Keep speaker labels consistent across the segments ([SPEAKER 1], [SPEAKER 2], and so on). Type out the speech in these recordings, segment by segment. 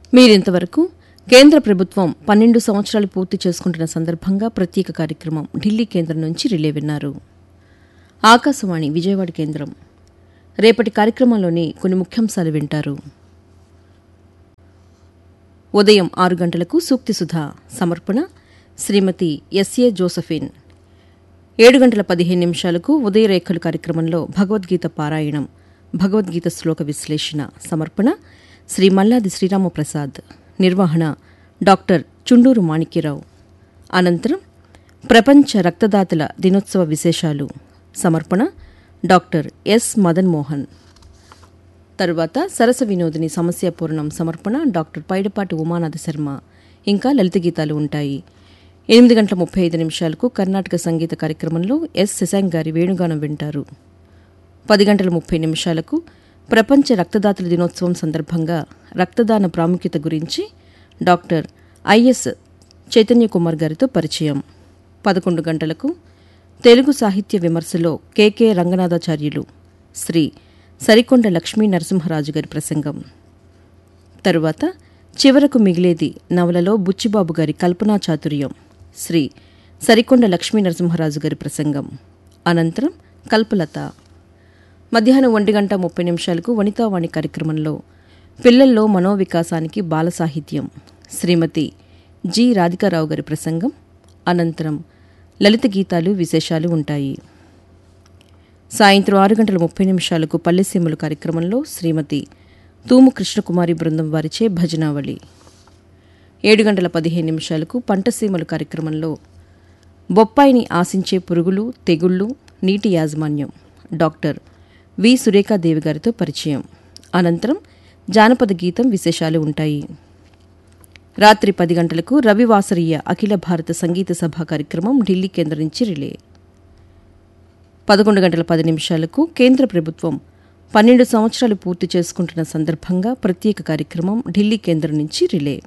[SPEAKER 1] మీరింతవరకు కేంద్ర ప్రభుత్వం పన్నెండు సంవత్సరాలు పూర్తి చేసుకుంటున్న సందర్భంగా ప్రత్యేక కార్యక్రమం ఢిల్లీ కేంద్రం నుంచి రిలే విన్నారు ఆకాశవాణి విజయవాడ కేంద్రం రేపటి కార్యక్రమంలోని కొన్ని ముఖ్యాంశాలు వింటారు ఉదయం ఆరు గంటలకు సూక్తి సుధా సమర్పణ శ్రీమతి ఎస్ఏ జోసఫిన్ ఏడు గంటల పదిహేను నిమిషాలకు ఉదయరేఖలు కార్యక్రమంలో భగవద్గీత పారాయణం భగవద్గీత శ్లోక విశ్లేషణ సమర్పణ శ్రీ మల్లాది శ్రీరామప్రసాద్ నిర్వహణ డాక్టర్ చుండూరు మాణిక్యరావు అనంతరం ప్రపంచ రక్తదాతల దినోత్సవ విశేషాలు సమర్పణ డాక్టర్ ఎస్ మదన్ మోహన్ తరువాత సరస వినోదిని సమస్యాపూర్ణం సమర్పణ డాక్టర్ పైడపాటి ఉమానాథ శర్మ ఇంకా లలిత గీతాలు ఉంటాయి ఎనిమిది గంటల ముప్పై ఐదు నిమిషాలకు కర్ణాటక సంగీత కార్యక్రమంలో ఎస్ శశాంక్ గారి వేణుగానం వింటారు పది గంటల ముప్పై నిమిషాలకు ప్రపంచ రక్తదాతల దినోత్సవం సందర్భంగా రక్తదాన ప్రాముఖ్యత గురించి డాక్టర్ ఐఎస్ చైతన్య కుమార్ గారితో పరిచయం పదకొండు గంటలకు తెలుగు సాహిత్య విమర్శలో కెకే రంగనాథాచార్యులు శ్రీ సరికొండ లక్ష్మీ నరసింహరాజు గారి ప్రసంగం తరువాత చివరకు మిగిలేది నవలలో బుచ్చిబాబు గారి కల్పనా చాతుర్యం శ్రీ సరికొండ లక్ష్మీ నరసింహరాజు గారి ప్రసంగం అనంతరం కల్పలత మధ్యాహ్నం ఒంటి గంట ముప్పై నిమిషాలకు వనితావాణి కార్యక్రమంలో పిల్లల్లో మనోవికాసానికి బాల సాహిత్యం శ్రీమతి జి రాధికారావు గారి ప్రసంగం అనంతరం లలిత గీతాలు విశేషాలు ఉంటాయి సాయంత్రం ఆరు గంటల ముప్పై నిమిషాలకు పల్లెసీమలు కార్యక్రమంలో శ్రీమతి తూము కృష్ణకుమారి బృందం వారిచే భజనావళి ఏడు గంటల పదిహేను నిమిషాలకు పంటసీమలు కార్యక్రమంలో బొప్పాయిని ఆశించే పురుగులు తెగుళ్లు నీటి యాజమాన్యం డాక్టర్ వి సురేఖాదేవి గారితో పరిచయం అనంతరం జానపద గీతం విశేషాలు ఉంటాయి రాత్రి పది గంటలకు రవివాసరీయ అఖిల భారత సంగీత సభ కార్యక్రమం ఢిల్లీ కేంద్రం నుంచి రిలే పదకొండు గంటల పది నిమిషాలకు కేంద్ర ప్రభుత్వం పన్నెండు సంవత్సరాలు పూర్తి చేసుకుంటున్న సందర్భంగా ప్రత్యేక కార్యక్రమం ఢిల్లీ కేంద్రం నుంచి రిలే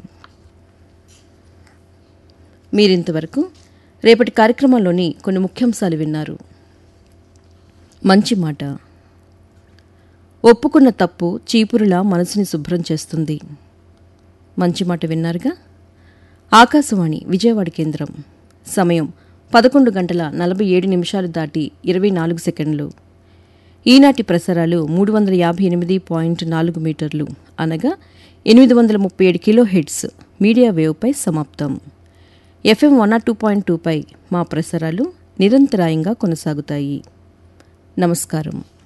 [SPEAKER 1] మీరింతవరకు రేపటి కార్యక్రమంలోని కొన్ని ముఖ్యాంశాలు విన్నారు మంచి మాట ఒప్పుకున్న తప్పు చీపురులా మనసుని శుభ్రం చేస్తుంది మంచి మాట విన్నారుగా ఆకాశవాణి విజయవాడ కేంద్రం సమయం పదకొండు గంటల నలభై ఏడు నిమిషాలు దాటి ఇరవై నాలుగు సెకండ్లు ఈనాటి ప్రసారాలు మూడు వందల యాభై ఎనిమిది పాయింట్ నాలుగు మీటర్లు అనగా ఎనిమిది వందల ముప్పై ఏడు కిలో హెడ్స్ మీడియా వేవ్పై సమాప్తం FM one naught two point టూపై మా ప్రసారాలు నిరంతరాయంగా కొనసాగుతాయి నమస్కారం